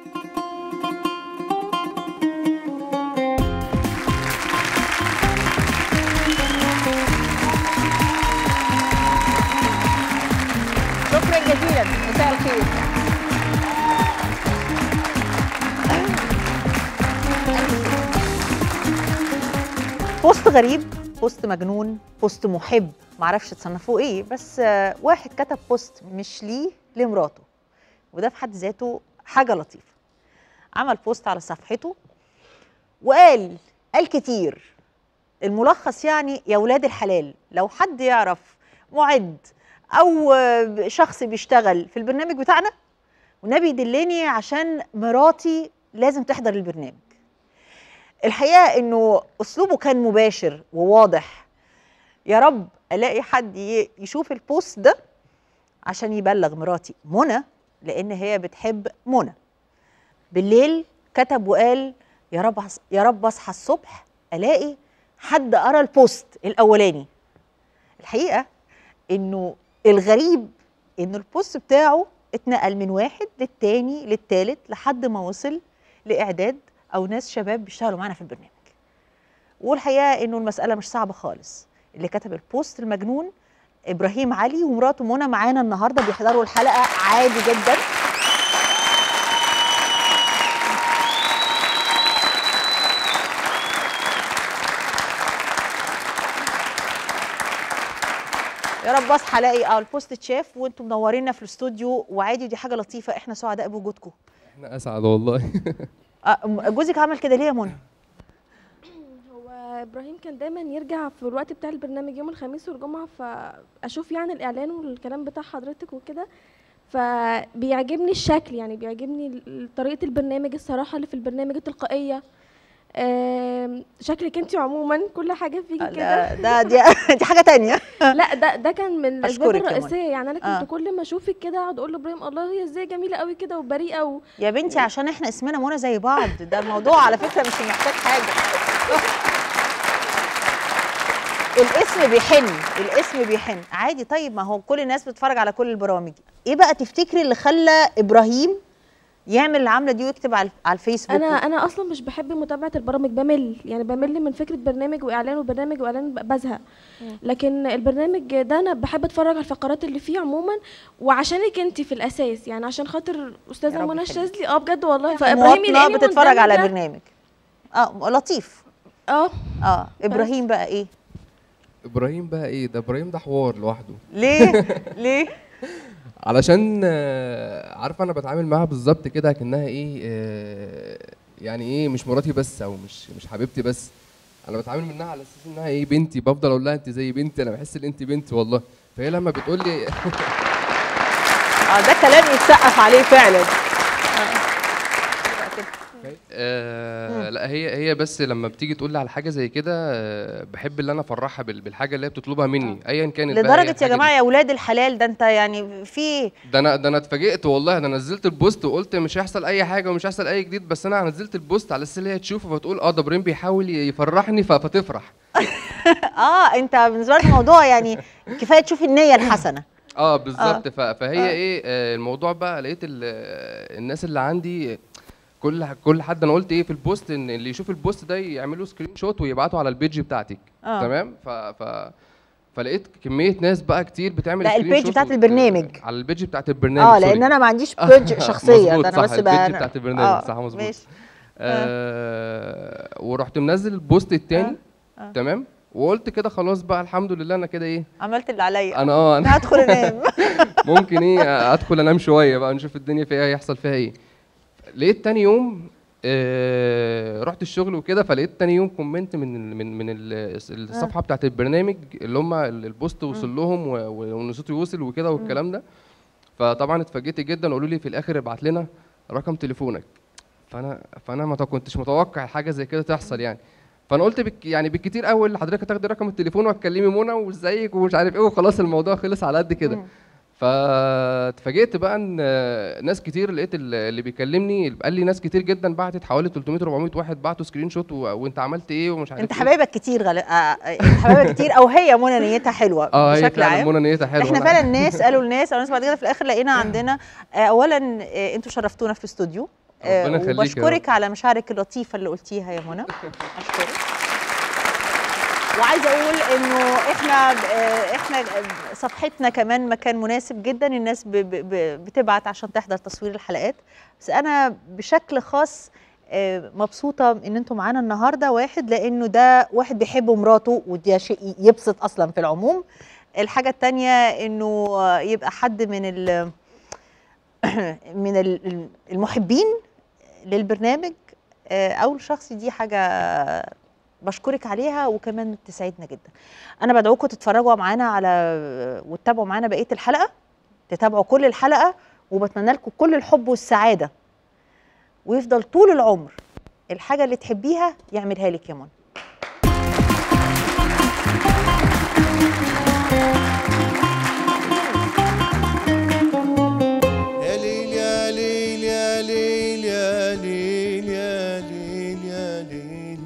شكرا جزيلا مساء الخير بوست غريب بوست مجنون بوست محب معرفش تصنفوه ايه بس آه، واحد كتب بوست مش ليه لمراته وده في حد ذاته حاجه لطيفه عمل بوست على صفحته وقال قال كتير الملخص يعني يا ولاد الحلال لو حد يعرف معد او آه، شخص بيشتغل في البرنامج بتاعنا والنبي يدلني عشان مراتي لازم تحضر البرنامج الحقيقه انه اسلوبه كان مباشر وواضح يا رب الاقي حد ي- يشوف البوست ده عشان يبلغ مراتي منى لان هي بتحب منى بالليل كتب وقال يا رب أص- يا رب اصحى الصبح الاقي حد قرا البوست الاولاني الحقيقه انه الغريب انه البوست بتاعه اتنقل من واحد للتاني للتالت لحد ما وصل لاعداد او ناس شباب بيشتغلوا معانا في البرنامج والحقيقه انه المساله مش صعبه خالص اللي كتب البوست المجنون ابراهيم علي ومراته منى معانا النهارده بيحضروا الحلقه عادي جدا يا رب اصحى الاقي اه البوست اتشاف وانتم منورينا في الاستوديو وعادي دي حاجه لطيفه احنا سعداء بوجودكم احنا اسعد والله آه م- جوزك عمل كده ليه يا منى هو ابراهيم كان دايما يرجع في الوقت بتاع البرنامج يوم الخميس والجمعه فاشوف يعني الاعلان والكلام بتاع حضرتك وكده فبيعجبني الشكل يعني بيعجبني ال- طريقه البرنامج الصراحه اللي في البرنامج التلقائيه آم، شكلك انت عموما كل حاجه فيكي كده ده, ده دي, دي حاجه تانية لا ده ده كان من الاسباب أشكرك يا منى. الرئيسيه يعني انا كنت آه. كل ما اشوفك كده اقعد اقول لابراهيم الله هي ازاي جميله قوي كده وبريئه و... يا بنتي عشان احنا اسمنا منى زي بعض ده الموضوع على فكره مش محتاج حاجه الاسم بيحن الاسم بيحن عادي طيب ما هو كل الناس بتتفرج على كل البرامج ايه بقى تفتكري اللي خلى ابراهيم يعمل العمله دي ويكتب على على الفيسبوك انا انا اصلا مش بحب متابعه البرامج بمل يعني بمل من فكره برنامج واعلان وبرنامج واعلان ب- بزهق لكن البرنامج ده انا بحب اتفرج على الفقرات اللي فيه عموما وعشانك انت في الاساس يعني عشان خاطر يا استاذه رب منى يخليك. الشاذلي اه بجد والله فابراهيم مواطنه يلاقيني بتتفرج على مندمجة. برنامج اه لطيف اه اه ابراهيم بقى ايه ابراهيم بقى ايه ده ابراهيم ده حوار لوحده ليه ليه علشان آه، عارفه انا بتعامل معاها بالظبط كده كانها ايه آه، يعني ايه مش مراتي بس او مش مش حبيبتي بس انا بتعامل منها على اساس انها ايه بنتي بفضل اقول لها انت زي بنتي انا بحس ان انت بنتي والله فهي لما بتقول لي اه ده كلام يتسقف عليه فعلا آه لا هي هي بس لما بتيجي تقول لي على حاجه زي كده آه بحب ان انا افرحها بال- بالحاجه اللي هي بتطلبها مني ايا كانت بقى هي لدرجه يا الحاجة جماعه دي. يا ولاد الحلال ده انت يعني في ده انا ده انا اتفاجئت والله ده انا نزلت البوست وقلت مش هيحصل اي حاجه ومش هيحصل اي جديد بس انا نزلت البوست على اساس ان هي تشوفه فتقول اه ده ابراهيم بيحاول يفرحني ف- فتفرح اه انت بالنسبه لك الموضوع يعني كفايه تشوف النيه الحسنه اه بالظبط ف- فهي ايه آه الموضوع بقى لقيت ال- آه، الناس اللي عندي كل كل حد انا قلت ايه في البوست ان اللي يشوف البوست ده يعملوا سكرين شوت ويبعته على البيج بتاعتك آه. تمام ف ف فلقيت كميه ناس بقى كتير بتعمل لا، screen البيج shot بتاعت وت- البرنامج. على البيج بتاعت البرنامج اه سوري. لان انا ما عنديش بيج شخصيه مظبوط، ده انا صح، بس البيج بقى بتاعت البرنامج صح مظبوط ماشي آه ورحت منزل البوست التاني آه، آه. تمام وقلت كده خلاص بقى الحمد لله انا كده ايه عملت اللي عليا انا اه انا انا هدخل انام ممكن ايه ادخل انام شويه بقى نشوف الدنيا فيها هيحصل فيها ايه لقيت تاني يوم آه رحت الشغل وكده فلقيت تاني يوم كومنت من ال من من ال الصفحه بتاعت البرنامج اللي هم البوست وصل لهم و- و- وان صوتي وصل وكده والكلام ده فطبعا اتفاجئت جدا قالوا لي في الاخر ابعت لنا رقم تليفونك فانا فانا ما كنتش متوقع حاجه زي كده تحصل يعني فانا قلت بك يعني بالكتير قوي اللي حضرتك هتاخدي رقم التليفون وهتكلمي منى وازيك ومش عارف ايه وخلاص الموضوع خلص على قد كده فاتفاجئت بقى ان آه، ناس كتير لقيت ال- اللي بيكلمني قال لي ناس كتير جدا بعتت حوالي 300 400 واحد بعتوا سكرين شوت و... وانت عملت ايه ومش عارف انت إيه. حبايبك كتير غل... آه آه، انت حبايبك كتير او هي منى نيتها حلوه اه هي بشكل فعلا عام منى نيتها حلوه احنا لا. فعلا الناس قالوا الناس او الناس بعد كده في الاخر لقينا عندنا آه، اولا آه، انتوا شرفتونا في الاستوديو آه، ربنا يخليك يا وبشكرك على مشاعرك اللطيفه اللي قلتيها يا منى اشكرك وعايزه اقول انه احنا آه، احنا صفحتنا كمان مكان مناسب جدا الناس ب- ب- ب- بتبعت عشان تحضر تصوير الحلقات بس انا بشكل خاص آه، مبسوطه ان انتم معانا النهارده واحد لانه ده واحد بيحب مراته وده شيء يبسط اصلا في العموم الحاجه التانية انه آه، يبقى حد من ال من ال- المحبين للبرنامج آه، او الشخص دي حاجه بشكرك عليها وكمان تسعدنا جدا انا بدعوكم تتفرجوا معانا على وتتابعوا معانا بقيه الحلقه تتابعوا كل الحلقه وبتمنى لكم كل الحب والسعاده ويفضل طول العمر الحاجه اللي تحبيها يعملها لك يا منى يا ليل يا ليل يا ليل يا ليل يا ليل يا ليل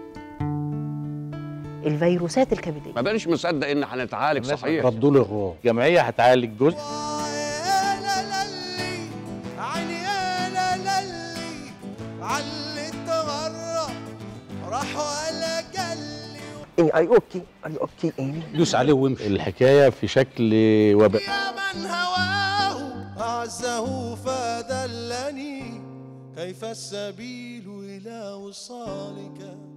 الفيروسات الكبديه ما بقاش مصدق ان هنتعالج صحيح ردوا لي الروح جمعيه هتعالج جزء يا لا للي عيني يا لا للي علي تغرب راح ولا قلي Amy, are you okay? Are you okay, Amy? دوس عليه وامشي الحكايه في شكل وباء يا من هواه أعزه فدلني كيف السبيل إلى وصالك